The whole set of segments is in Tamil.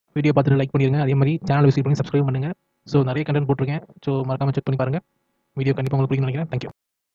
வீடியோ பார்த்துட்டு லைக் பண்ணிடுங்க அதே மாதிரி சேனல் விசிட் பண்ணி சப்ஸ்கிரைப் பண்ணுங்கள் ஸோ நிறைய கண்டென்ட் போட்டிருக்கேன் ஸோ மறக்காமல் செக் பண்ணி பாருங்கள் வீடியோ கண்டிப்பாக உங்களுக்கு பிடிக்கும் நினைக்கிறேன் தேங்க்யூ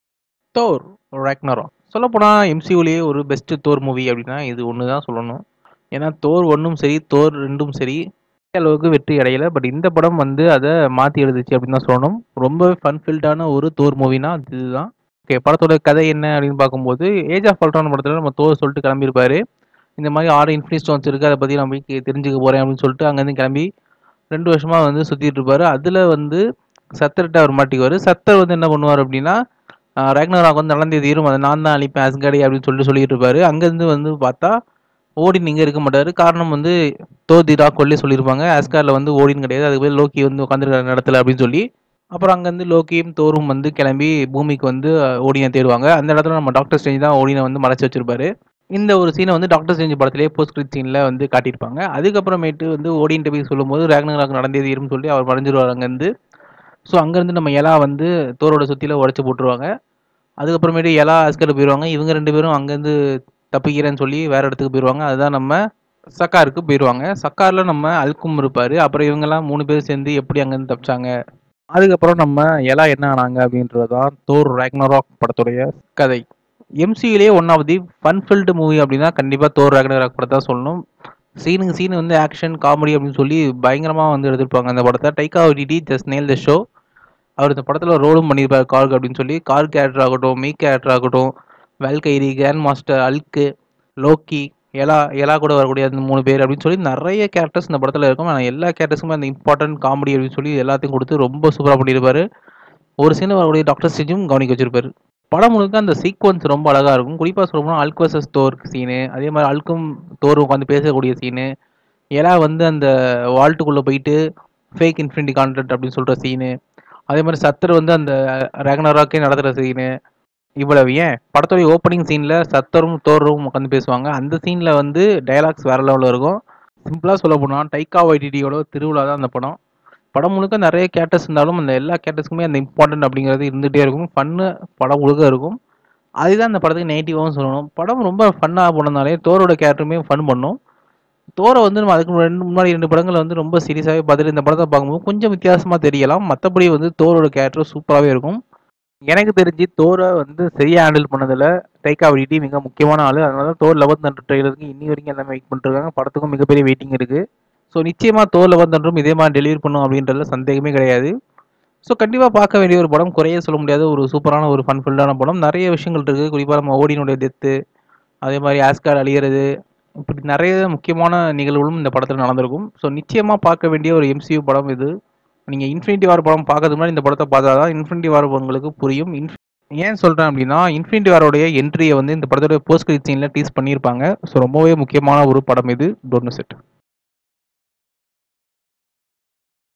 தோர் ரேக்னரா சொல்லப்போனால் எம்சியூலேயே ஒரு பெஸ்ட்டு தோர் மூவி அப்படின்னா இது ஒன்று தான் சொல்லணும் ஏன்னா தோர் ஒன்றும் சரி தோர் ரெண்டும் சரி பெரிய அளவுக்கு வெற்றி அடையலை பட் இந்த படம் வந்து அதை மாற்றி எழுதுச்சு அப்படின்னு தான் சொல்லணும் ரொம்ப ஃபன்ஃபில்டான ஒரு தோர் மூவினா இதுதான் ஓகே படத்தோட கதை என்ன அப்படின்னு பார்க்கும்போது ஏஜ் ஆஃப் அல்ட்ரான் படத்தில் நம்ம தோர் சொல்லிட்டு கிளம்பியிருப்பாரு இந்த மாதிரி ஆறு இன்ஃபினிட் ஸ்டோன்ஸ் இருக்குது அதை பற்றி நான் போய் கே- தெரிஞ்சுக்க போகிறேன் அப்படின்னு சொல்லிட்டு அங்கேருந்து கிளம்பி ரெண்டு வருஷமாக வந்து சுற்றிட்டு இருப்பாரு அதில் வந்து சத்தர்கிட்ட அவர் மாட்டிக்குவார் சத்தர் வந்து என்ன பண்ணுவார் அப்படின்னா ரேக்னராக் வந்து நடந்தே தீரும் அதை நான் தான் அழிப்பேன் அஸ்காடி அப்படின்னு சொல்லிட்டு சொல்லிட்டு இருப்பாரு அங்கேருந்து வந்து பார்த்தா ஓடின் இங்கே இருக்க மாட்டார் காரணம் வந்து தோதிரா கொல்லி சொல்லியிருப்பாங்க ஆஸ்காரில் வந்து ஓடின் கிடையாது அதுக்கு பேர் லோக்கி வந்து உட்காந்துருக்கிற இடத்துல அப்படின்னு சொல்லி அப்புறம் அங்கேருந்து லோக்கியும் தோரும் வந்து கிளம்பி பூமிக்கு வந்து அஹ், ஓடினை தேடுவாங்க அந்த இடத்துல நம்ம டாக்டர் ஸ்டேஞ்ச் தான் ஓடினை வந்து மறைச்சு வச்சிருப்பாரு இந்த ஒரு சீனை வந்து டாக்டர் ஸ்டேஞ்ச் படத்திலே போஸ்ட் கிரிட் சீனில் வந்து காட்டியிருப்பாங்க அதுக்கப்புறமேட்டு வந்து ஓடின்ட்டு போய் சொல்லும்போது ரேக்னராக் நடந்தே தீரும்னு சொல்லி அவர் மறைஞ்சிருவார் அங்கேருந்து ஸோ அங்கேருந்து நம்ம எலா வந்து தோரோட சுற்றில உடச்சி போட்டுருவாங்க அதுக்கப்புறமேட்டு எலா ஆஸ்கர் போயிடுவாங்க இவங்க ரெண்டு பேரும் அங்கேருந்து தப்பிக்கிறேன்னு சொல்லி வேற இடத்துக்கு போயிடுவாங்க அதுதான் நம்ம சக்காருக்கு போயிடுவாங்க சக்காரில் நம்ம அல்கும் இருப்பார் அப்புறம் இவங்கெல்லாம் மூணு பேர் சேர்ந்து எப்படி அங்கேருந்து தப்பிச்சாங்க அதுக்கப்புறம் நம்ம எலா என்ன ஆனாங்க அப்படின்றது தான் தோர் ரேக்னராக் படத்துடைய கதை எம்சியிலே one of the fun filled movie அப்படின்னா கண்டிப்பாக தோர் ரேக்னராக் படத்தை தான் சொல்லணும் சீனுக்கு சீன் வந்து ஆக்ஷன் காமெடி அப்படின்னு சொல்லி பயங்கரமாக வந்து எடுத்திருப்பாங்க அந்த படத்தை Taika Waititi just nailed the show அவர் இந்த படத்தில் ரோலும் பண்ணியிருப்பார் கார்க் அப்படின்னு சொல்லி கார் கேரக்டர் ஆகட்டும் மீ கேரக்டர் ஆகட்டும் வெல்கைரி கிராண்ட் மாஸ்டர் அல்கு லோக்கி எலா எலா கூட வரக்கூடிய அந்த மூணு பேர் அப்படின்னு சொல்லி நிறைய கேரக்டர்ஸ் இந்த படத்தில் இருக்கும் ஆனால் எல்லா கேரக்டர்ஸுமே அந்த இம்பார்ட்டன்ட் காமெடி அப்படின்னு சொல்லி எல்லாத்தையும் கொடுத்து ரொம்ப சூப்பராக பண்ணியிருப்பாரு ஒரு சீனில் வரக்கூடிய டாக்டர் ஸ்டேஜும் கவனிக்க வச்சிருப்பாரு படம் முழுக்க அந்த சீக்வன்ஸ் ரொம்ப அழகாக இருக்கும் குறிப்பாக சொல்லணும்னா அல்க் வர்சஸ் தோர் சீனு அதே மாதிரி அல்கும் தோரும் உட்காந்து பேசக்கூடிய சீனு எலா வந்து அந்த வால்ட்டுக்குள்ளே போயிட்டு ஃபேக் இன்ஃபினிட்டி கான்டென்ட் அப்படின்னு சொல்கிற சீனு அதே மாதிரி சத்தர் வந்து அந்த ரேக்னராக்கே நடத்துகிற சீனு இவ்வளவு ஏன் படத்துடைய ஓப்பனிங் சீனில் சத்தரும் தோரும் உட்காந்து பேசுவாங்க அந்த சீனில் வந்து டயலாக்ஸ் வேற லெவலில் இருக்கும் சிம்பிளாக சொல்ல போனால் டைக்கா வைடிடியோட திருவிழா தான் அந்த படம் படம் முழுக்க நிறைய கேரக்டர்ஸ் இருந்தாலும் அந்த எல்லா கேரக்டர்ஸ்க்குமே அந்த இம்பார்ட்டன்ட் அப்படிங்கிறது இருந்துகிட்டே இருக்கும் ஃபன்னு படம் முழுக்க இருக்கும் அதுதான் அந்த படத்துக்கு நெகட்டிவாகவும் சொல்லணும் படம் ரொம்ப ஃபன்னாக போனதுனாலே தோரோட கேரக்டருமே ஃபன் பண்ணும் தோரை வந்து நம்ம அதுக்கு ரெண்டு முன்னாடி ரெண்டு படங்களை வந்து ரொம்ப சீரியஸாகவே பார்த்துட்டு இந்த படத்தை பார்க்கும்போது கொஞ்சம் வித்தியாசமாக தெரியலாம் மற்றபடி வந்து தோரோட கேரக்டர் சூப்பராகவே இருக்கும் எனக்கு தெரிஞ்சு தோரை வந்து சரியாக ஹேண்டில் பண்ணதில் டைக்கா விடி மிக முக்கியமான ஆள் அதனால தான் தோர் லெவன்த் ஹண்ட்ரட் ட்ரெயிலருக்கு இன்னி வரைக்கும் எல்லாமே வெயிட் பண்ணிருக்காங்க படத்துக்கும் மிகப்பெரிய வெயிட்டிங் இருக்குது ஸோ நிச்சயமாக தோர் லெவன்த் ஹண்ட்ரும் இதே மாதிரி டெலிவரி பண்ணும் அப்படின்றதுல சந்தேகமே கிடையாது ஸோ கண்டிப்பாக பார்க்க வேண்டிய ஒரு படம் குறைய சொல்ல முடியாத ஒரு சூப்பரான ஒரு ஃபன்ஃபில்டான படம் நிறைய விஷயங்கள் இருக்குது குறிப்பாக நம்ம ஓடினுடைய டெத்து அதே மாதிரி ஆஸ்கார் அழியிறது இப்படி நிறைய முக்கியமான நிகழ்வுகளும் இந்த படத்தில் நடந்திருக்கும் ஸோ நிச்சயமாக பார்க்க வேண்டிய ஒரு எம்சியூ படம் இது நீங்கள் இன்ஃபினிட்டி வார் படம் பார்க்கறதுக்கு முன்னாடி இந்த படத்தை பார்த்தா தான் இன்ஃபினிட்டி வார் உங்களுக்கு புரியும் Inf- ஏன் சொல்கிறேன் அப்படின்னா இன்ஃபினிட்டி வாரோடைய என்ட்ரியை வந்து இந்த படத்தோட போஸ்ட் கிரெடிட் சீனில் டீஸ் பண்ணியிருப்பாங்க ஸோ ரொம்பவே முக்கியமான ஒரு படம் இது டோன்ட் மிஸ் இட்